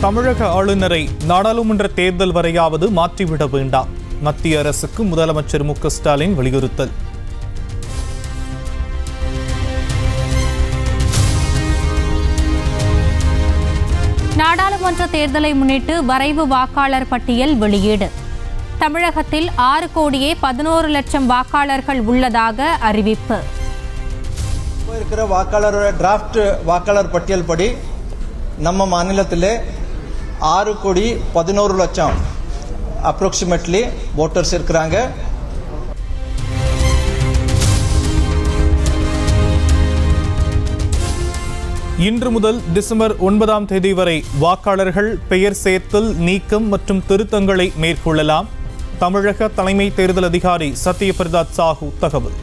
தமிழக ஆளுநரை நாடாளுமன்ற தேர்தல் வரையாவது மாற்றிவிட வேண்டாம் மத்திய அரசுக்கு முதலமைச்சர் மு க ஸ்டாலின் வலியுறுத்தல் நாடாளுமன்ற தேர்தலை முன்னிட்டு வரைவு வாக்காளர் பட்டியல் வெளியீடு தமிழகத்தில் ஆறு கோடியே பதினோரு லட்சம் வாக்காளர்கள் உள்ளதாக அறிவிப்பு இப்போ இருக்கிற வாக்காளரோட டிராஃப்ட் வாக்காளர் பட்டியல் படி நம்ம மாநிலத்தில் ஆறு கோடி பதினோரு லட்சம் அப்ராக்சிமேட்லி ஓட்டர்ஸ் இருக்கிறாங்க இன்று முதல் டிசம்பர் ஒன்பதாம் தேதி வரை வாக்காளர்கள் பெயர் சேர்த்தல் நீக்கம் மற்றும் திருத்தங்களை மேற்கொள்ளலாம் தமிழக தலைமை தேர்தல் அதிகாரி சத்யபிரதாத் சாஹூ தகவல்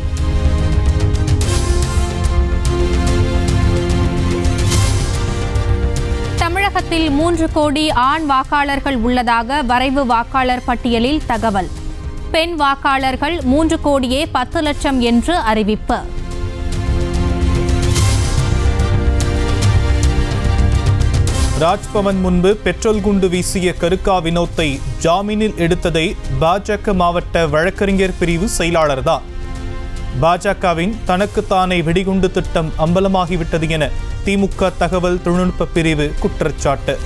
தமிழகத்தில் மூன்று கோடி ஆண் வாக்காளர்கள் உள்ளதாக வரைவு வாக்காளர் பட்டியலில் தகவல் பெண் வாக்காளர்கள் மூன்று கோடியே பத்து லட்சம் என்று அறிவிப்பு ராஜ்பவன் முன்பு பெட்ரோல் குண்டு வீசிய கருக்கா வினோத்தை ஜாமீனில் எடுத்ததை பாஜக மாவட்ட வழக்கறிஞர் பிரிவு செயலாளர்தான் பாஜகவின் தனக்குத்தானே வெடிகுண்டு திட்டம் அம்பலமாகிவிட்டது என திமுக தகவல் தொழில்நுட்ப பிரிவு குற்றச்சாட்டு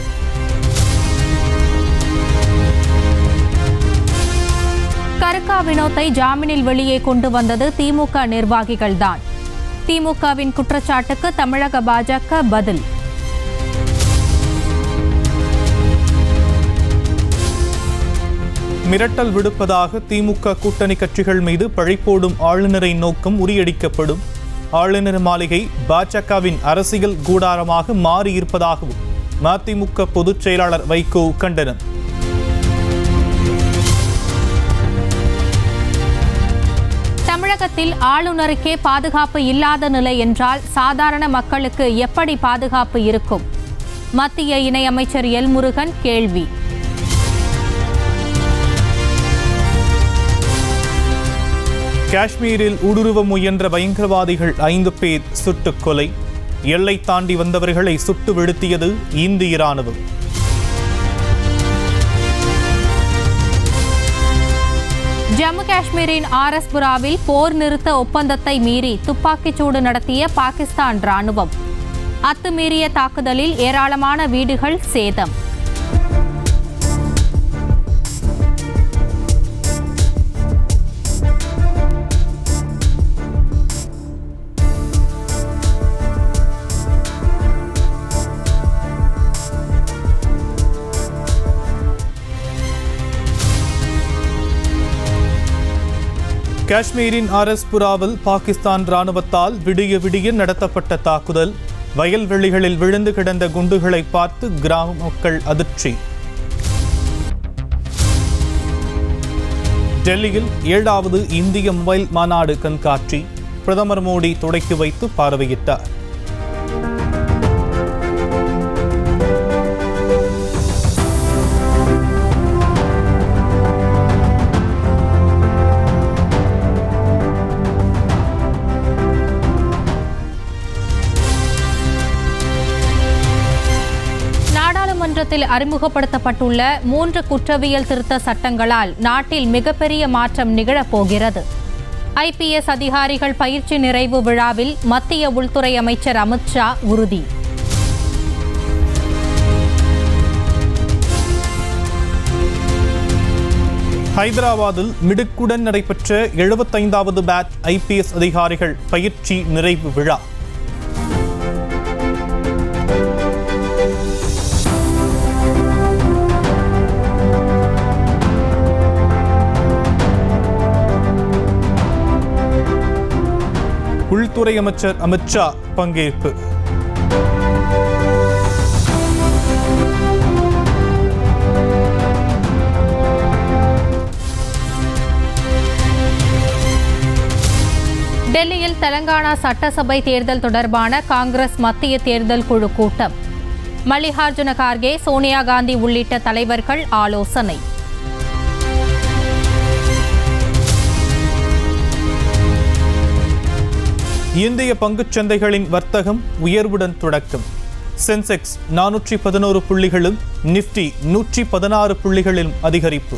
கருக்கா வினோத்தை ஜாமீனில் வெளியே கொண்டு வந்தது திமுக நிர்வாகிகள்தான் திமுகவின் குற்றச்சாட்டுக்கு தமிழக பாஜக பதில் மிரட்டல் விடுப்பதாக திமுக கூட்டணி கட்சிகள் மீது பழி போடும் ஆளுநரை நோக்கம் உரியடிக்கப்படும் ஆளுநர் மாளிகை பாஜகவின் அரசியல் கூடாரமாக மாறியிருப்பதாகவும் மதிமுக பொதுச் செயலாளர் வைகோ கண்டனம் தமிழகத்தில் ஆளுநருக்கே பாதுகாப்பு இல்லாத நிலை என்றால் சாதாரண மக்களுக்கு எப்படி பாதுகாப்பு இருக்கும் மத்திய இணையமைச்சர் எல் முருகன் கேள்வி காஷ்மீரில் ஊடுருவ முயன்ற பயங்கரவாதிகள் ஐந்து பேர் சுட்டுக் கொலை எல்லை தாண்டி வந்தவர்களை சுட்டு வீழ்த்தியது இந்திய ராணுவம் ஜம்மு காஷ்மீரின் ஆர்எஸ்புராவில் போர் நிறுத்த ஒப்பந்தத்தை மீறி துப்பாக்கிச்சூடு நடத்திய பாகிஸ்தான் ராணுவம் அத்துமீறிய தாக்குதலில் ஏராளமான வீடுகள் சேதம் காஷ்மீரின் ஆர்எஸ்புராவில் பாகிஸ்தான் ராணுவத்தால் விடிய விடிய நடத்தப்பட்ட தாக்குதல் வயல்வெளிகளில் விழுந்து கிடந்த குண்டுகளை பார்த்து கிராம மக்கள் அதிர்ச்சி டெல்லியில் ஏழாவது இந்திய மொபைல் மாநாடு கண்காட்சி பிரதமர் மோடி தொடக்கி வைத்து பார்வையிட்டார் நாடாளுமன்றத்தில் அறிமுகப்படுத்தப்பட்டுள்ள மூன்று குற்றவியல் திருத்த சட்டங்களால் நாட்டில் மிகப்பெரிய மாற்றம் நிகழப்போகிறது ஐபிஎஸ் அதிகாரிகள் பயிற்சி நிறைவு விழாவில் மத்திய உள்துறை அமைச்சர் அமித்ஷா உறுதி ஹைதராபாத்தில் மிடுக்குடன் நடைபெற்ற எழுபத்தைந்தாவது பேட்ச் ஐபிஎஸ் அதிகாரிகள் பயிற்சி நிறைவு விழா உள்துறை அமைச்சர் அமித்ஷா பங்கேற்பு டெல்லியில் தெலங்கானா சட்டசபை தேர்தல் தொடர்பான காங்கிரஸ் மத்திய தேர்தல் குழு கூட்டம் மல்லிகார்ஜுன கார்கே சோனியா காந்தி உள்ளிட்ட தலைவர்கள் ஆலோசனை இந்திய பங்குச் சந்தைகளின் வர்த்தகம் உயர்வுடன் தொடக்கம் சென்செக்ஸ் நானூற்றி பதினோரு புள்ளிகளும் நிஃப்டி நூற்றி பதினாறு புள்ளிகளிலும் அதிகரிப்பு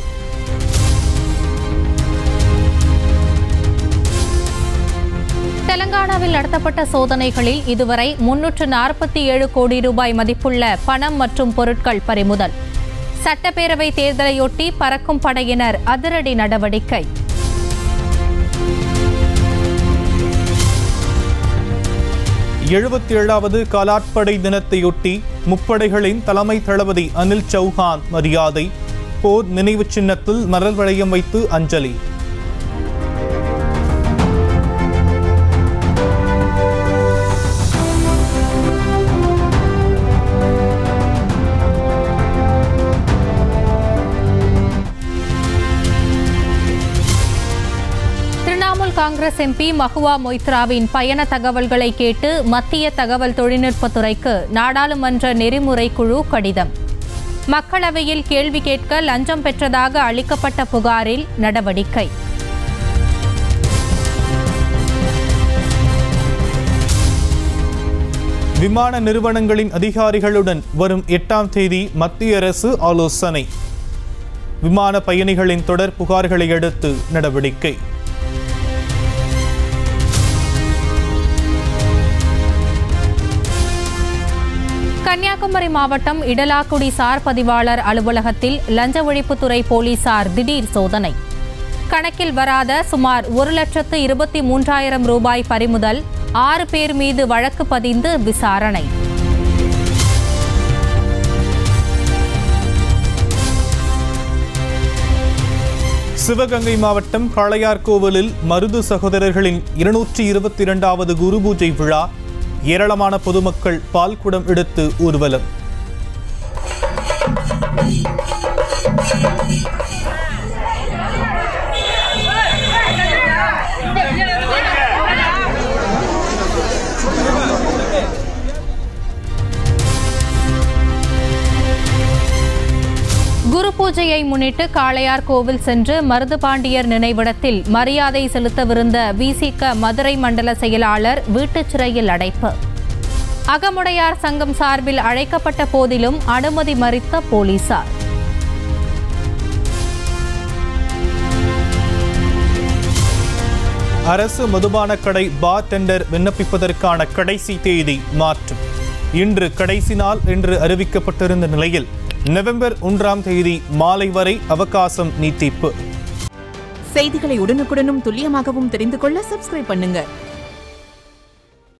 தெலங்கானாவில் நடத்தப்பட்ட சோதனைகளில் இதுவரை முன்னூற்று நாற்பத்தி ஏழு கோடி ரூபாய் மதிப்புள்ள பணம் மற்றும் பொருட்கள் பறிமுதல் சட்டப்பேரவை தேர்தலையொட்டி பறக்கும் படையினர் அதிரடி நடவடிக்கை எழுபத்தி ஏழாவது காலாட்படை தினத்தையொட்டி முப்படைகளின் தலைமை தளபதி அனில் சௌஹான் மரியாதை போர் நினைவு சின்னத்தில் மலர் வளையம் வைத்து அஞ்சலி திரிணாமுல் காங்கிரஸ் எம்பி மஹுவா மொய்த்ராவின் பயண தகவல்களை கேட்டு மத்திய தகவல் தொழில்நுட்பத்துறைக்கு நாடாளுமன்ற நெறிமுறை குழு கடிதம் மக்களவையில் கேள்வி கேட்க லஞ்சம் பெற்றதாக அளிக்கப்பட்ட புகாரில் நடவடிக்கை விமான நிறுவனங்களின் அதிகாரிகளுடன் வரும் எட்டாம் தேதி மத்திய அரசு ஆலோசனை விமான பயணிகளின் தொடர் புகார்களை அடுத்து நடவடிக்கை கன்னியாகுமரி மாவட்டம் இடலாக்குடி சார் பதிவாளர் அலுவலகத்தில் லஞ்ச ஒழிப்புத்துறை போலீசார் திடீர் சோதனை கணக்கில் வராத சுமார் ஒரு லட்சத்து இருபத்தி மூன்றாயிரம் ரூபாய் பறிமுதல் ஆறு பேர் மீது வழக்கு பதிந்து விசாரணை சிவகங்கை மாவட்டம் காளையார்கோவிலில் மருது சகோதரர்களின் இருநூற்றி இருபத்தி இரண்டாவது குரு பூஜை விழா ஏராளமான பொதுமக்கள் பால்குடம் எடுத்து ஊர்வலம் குரு பூஜையை முன்னிட்டு காளையார் கோவில் சென்று மருதுபாண்டியர் நினைவிடத்தில் மரியாதை செலுத்தவிருந்த விசிக மதுரை மண்டல செயலாளர் வீட்டுச் சிறையில் அடைப்பு அகமுடையார் சங்கம் சார்பில் அழைக்கப்பட்ட போதிலும் அனுமதி மறித்த போலீசார் அரசு மதுபான கடை பார் டெண்டர் விண்ணப்பிப்பதற்கான கடைசி தேதி மாற்றம் இன்று கடைசி நாள் என்று அறிவிக்கப்பட்டிருந்த நிலையில் நவம்பர் ஒன்றாம் தேதி மாலை வரை அவகாசம் நீட்டிப்பு செய்திகளை உடனுக்குடனும் துல்லியமாகவும் தெரிந்து கொள்ள சப்ஸ்கிரைப் பண்ணுங்க